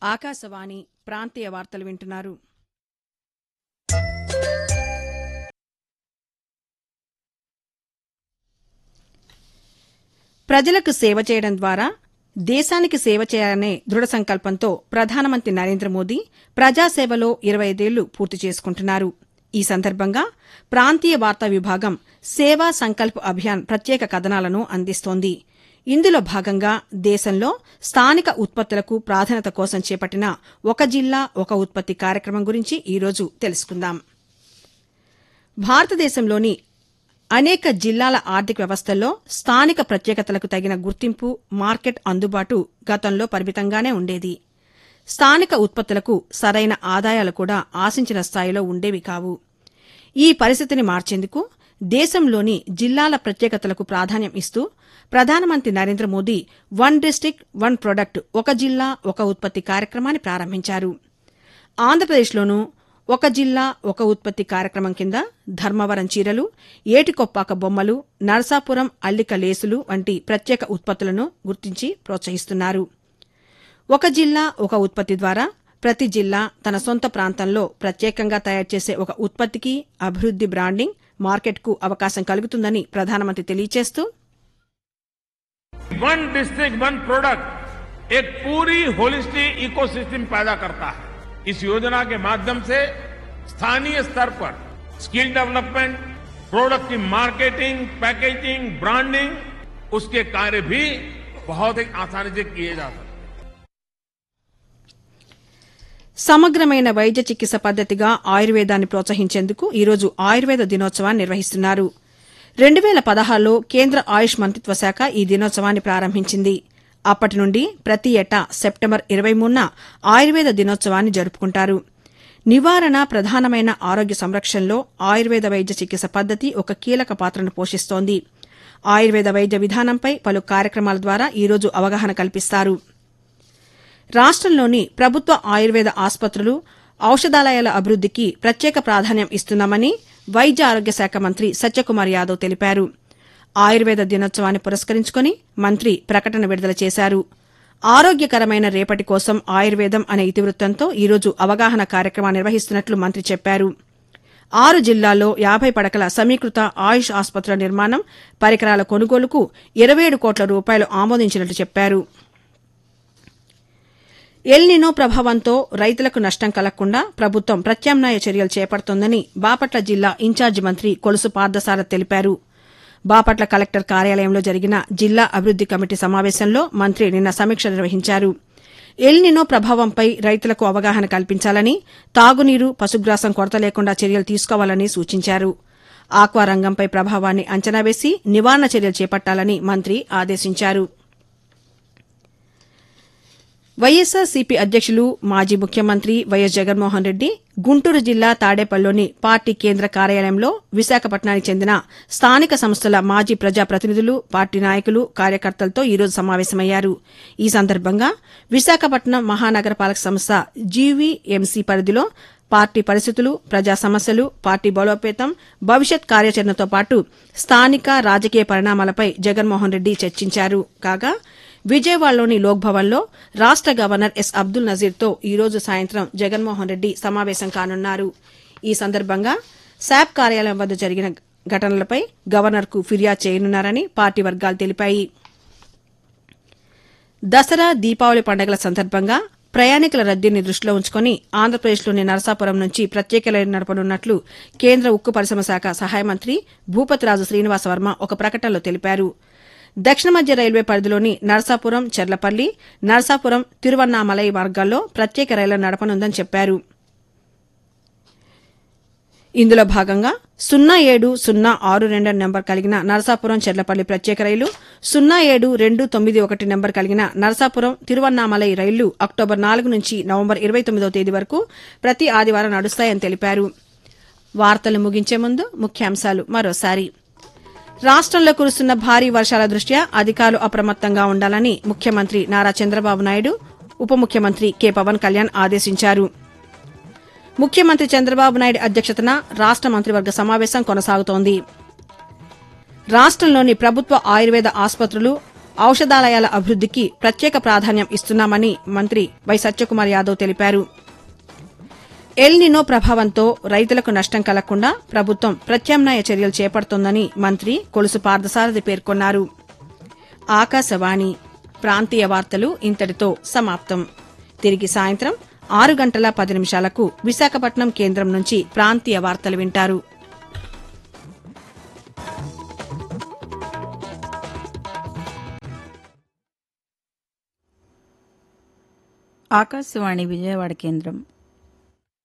ఆకాశవాణి ప్రాంతీయ వార్తలు వింటున్నారు ప్రజలకు సేవ చేయడం ద్వారా దేశానికి సేవ చేయాలనే దృఢ సంకల్పంతో ప్రధానమంత్రి నరేంద్ర మోదీ ప్రజాసేవలో ఇరవై ఐదేళ్లు పూర్తి చేసుకుంటున్నారు ఈ సందర్భంగా ప్రాంతీయ వార్తా విభాగం సేవా సంకల్ప్ అభియాన్ ప్రత్యేక కథనాలను అందిస్తోంది ఇందులో భాగంగా దేశంలో స్థానిక ఉత్పత్తులకు ప్రాధాన్యత కోసం చేపట్టిన ఒక జిల్లా ఒక ఉత్పత్తి కార్యక్రమం గురించి ఈరోజు తెలుసుకుందాం భారతదేశంలోని అనేక జిల్లాల ఆర్థిక వ్యవస్థల్లో స్థానిక ప్రత్యేకతలకు తగిన గుర్తింపు మార్కెట్ అందుబాటు గతంలో పరిమితంగానే ఉండేది స్థానిక ఉత్పత్తులకు సరైన ఆదాయాలు కూడా ఆశించిన స్థాయిలో ఉండేవి కావు ఈ పరిస్థితిని మార్చేందుకు దేశంలోని జిల్లాల ప్రత్యేకతలకు ప్రాధాన్యం ఇస్తూ ప్రధానమంత్రి Narendra Modi one district one product ఒక జిల్లా ఒక ఉత్పత్తి కార్యక్రమాన్ని ప్రారంభించారు ఆంధ్రప్రదేశ్లోనూ ఒక జిల్లా ఒక ఉత్పత్తి కార్యక్రమం కింద ధర్మవరం చీరలు ఏటికొప్పాక బొమ్మలు నరసాపురం అల్లిక లేసులు వంటి ప్రత్యేక ఉత్పత్తులను గుర్తించి ప్రోత్సహిస్తున్నారు ఒక జిల్లా ఒక ఉత్పత్తి ద్వారా ప్రతి జిల్లా తన సొంత ప్రాంతంలో ప్రత్యేకంగా తయారు చేసే ఒక ఉత్పత్తికి అభివృద్ది బ్రాండింగ్ మార్కెట్కు అవకాశం కలుగుతుందని ప్రధానమంత్రి తెలియజేస్తూ वन डिस्ट्रिक्ट वन प्रोडक्ट एक पूरी होलिस्टिक इकोसिस्टम पैदा करता है इस योजना के माध्यम से स्थानीय स्तर पर स्किल डेवलपमेंट प्रोडक्ट की मार्केटिंग पैकेजिंग ब्रांडिंग उसके कार्य भी बहुत ही आसानी से किए जा सकते हैं సమగ్రమైన వైద్య చికిత్స పద్దతిగా ఆయుర్వేదాన్ని ప్రోత్సహించేందుకు ఈరోజు ఆయుర్వేద దినోత్సవాన్ని నిర్వహిస్తున్నారు రెండు వేల పదహారులో కేంద్ర ఆయుష్ మంత్రిత్వ శాఖ ఈ దినోత్సవాన్ని ప్రారంభించింది అప్పటి నుండి ప్రతి ఏటా సెప్టెంబర్ ఇరవై మూడున ఆయుర్వేద దినోత్సవాన్ని జరుపుకుంటారు నివారణ ప్రధానమైన ఆరోగ్య సంరక్షణలో ఆయుర్వేద వైద్య చికిత్స పద్దతి ఒక కీలక పాత్రను పోషిస్తోంది ఆయుర్వేద వైద్య విధానంపై పలు కార్యక్రమాల ద్వారా ఈరోజు అవగాహన కల్పిస్తారు రాష్టంలోని ప్రభుత్వ ఆయుర్వేద ఆసుపత్రులు ఔషధాలయాల అభివృద్దికి ప్రత్యేక ప్రాధాన్యం ఇస్తున్నామని వైద్య ఆరోగ్య శాఖ మంత్రి సత్యకుమార్ యాదవ్ తెలిపారు ఆయుర్వేద దినోత్సవాన్ని పురస్కరించుకుని మంత్రి ప్రకటన విడుదల చేశారు ఆరోగ్యకరమైన రేపటి కోసం ఆయుర్వేదం అనే ఇతివృత్తంతో ఈరోజు అవగాహన కార్యక్రమాన్ని నిర్వహిస్తున్నట్లు మంత్రి చెప్పారు ఆరు జిల్లాల్లో యాభై పడకల సమీకృత ఆయుష్ ఆసుపత్రుల నిర్మాణం పరికరాల కొనుగోలుకు ఇరవై ఏడు కోట్ల రూపాయలు ఆమోదించినట్లు చెప్పారు ఎల్నినో ప్రభావంతో రైతులకు నష్టం కలగకుండా ప్రభుత్వం ప్రత్యామ్నాయ చర్యలు చేపడుతోందని బాపట్ల జిల్లా ఇన్ఛార్జి మంత్రి కొలుసు పార్థసారథ్ తెలిపారు బాపట్ల కలెక్టర్ కార్యాలయంలో జరిగిన జిల్లా అభివృద్ది కమిటీ సమావేశంలో మంత్రి నిన్న సమీక్ష నిర్వహించారు ఎల్నినో ప్రభావంపై రైతులకు అవగాహన కల్పించాలని తాగునీరు పశుగ్రాసం కొరత లేకుండా చర్యలు తీసుకోవాలని సూచించారు ఆక్వా రంగంపై ప్రభావాన్ని అంచనా వేసి నివారణ చర్యలు చేపట్టాలని మంత్రి ఆదేశించారు వైఎస్సార్సీపీ అధ్యక్షులు మాజీ ముఖ్యమంత్రి వైఎస్ జగన్మోహన్ రెడ్డి గుంటూరు జిల్లా తాడేపల్లిలోని పార్టీ కేంద్ర కార్యాలయంలో విశాఖపట్నానికి చెందిన స్థానిక సంస్థల మాజీ ప్రజాప్రతినిధులు పార్టీ నాయకులు కార్యకర్తలతో ఈరోజు సమావేశమయ్యారు ఈ సందర్భంగా విశాఖపట్నం మహానగరపాలక సంస్థ జీవీఎంసీ పరిధిలో పార్టీ పరిస్థితులు ప్రజా సమస్యలు పార్టీ బలోపేతం భవిష్యత్ కార్యాచరణతో పాటు స్థానిక రాజకీయ పరిణామాలపై జగన్మోహన్ రెడ్డి చర్చించారు కాగా విజయవాడలోని లోక్భవన్లో రాష్ట గవర్నర్ ఎస్ అబ్దుల్ నజీర్తో ఈరోజు సాయంత్రం జగన్మోహన్ రెడ్డి సమావేశం కానున్నారు ఈ సందర్భంగా శాప్ కార్యాలయం వద్ద జరిగిన ఘటనలపై గవర్నర్కు ఫిర్యాదు చేయనున్నారని పార్టీ వర్గాలు తెలిపాయి దసరా దీపావళి పండుగల సందర్భంగా ప్రయాణికుల రద్దీని దృష్టిలో ఉంచుకుని ఆంధ్రప్రదేశ్లోని నరసాపురం నుంచి ప్రత్యేక రైలు నడపనున్నట్లు కేంద్ర ఉక్కు పరిశ్రమ శాఖ సహాయ మంత్రి భూపతిరాజు శ్రీనివాస వర్మ ఒక ప్రకటనలో తెలిపారు దక్షిణ మధ్య రైల్వే పరిధిలోని నరసాపురం చెర్లపల్లి నరసాపురం తిరువన్నామలై మార్గాల్లో ప్రత్యేక రైళ్ల నడపనుందని చెప్పారు ఇందులో భాగంగా సున్నా ఏడు సున్నా ఆరు రెండు నెంబర్ కలిగిన నరసాపురం చెర్లపల్లి ప్రత్యేక రైలు సున్నా ఏడు రెండు తొమ్మిది ఒకటి నెంబర్ కలిగిన నరసాపురం తిరువన్నామలై రైళ్లు అక్టోబర్ నాలుగు నుంచి నవంబర్ ఇరవై తొమ్మిదో తేదీ వరకు ప్రతి ఆదివారం నడుస్తాయని తెలిపారు వార్తలు ముగించే ముందు ముఖ్యాంశాలు మరోసారి రాష్టంలో కురుస్తున్న భారీ వర్షాల దృష్ట్యా అధికారులు అప్రమత్తంగా ఉండాలని ముఖ్యమంత్రి నారా చంద్రబాబు నాయుడు ఉప ముఖ్యమంత్రి కె పవన్ కళ్యాణ్ ఆదేశించారు ముఖ్యమంత్రి చంద్రబాబు నాయుడు అధ్యక్షతన రాష్ట మంత్రివర్గ సమావేశం కొనసాగుతోంది రాష్టంలోని ప్రభుత్వ ఆయుర్వేద ఆసుపత్రులు ఔషధాలయాల అభివృద్దికి ప్రత్యేక ప్రాధాన్యం ఇస్తున్నామని మంత్రి వై సత్యకుమార్ యాదవ్ తెలిపారు ఎల్ నినో ప్రభావంతో రైతులకు నష్టం కలగకుండా ప్రభుత్వం ప్రత్యామ్నాయ చర్యలు చేపడుతోందని మంత్రి కొలుసు పార్థసారథి పేర్కొన్నారు ఆకాశవాణి ప్రాంతీయ వార్తలు ఇంతటితో సమాప్తం తిరిగి సాయంత్రం ఆరు గంటల పది నిమిషాలకు విశాఖపట్నం కేంద్రం నుంచి ప్రాంతీయ వార్తలు వింటారు ఆకాశవాణి విజయవాడ కేంద్రం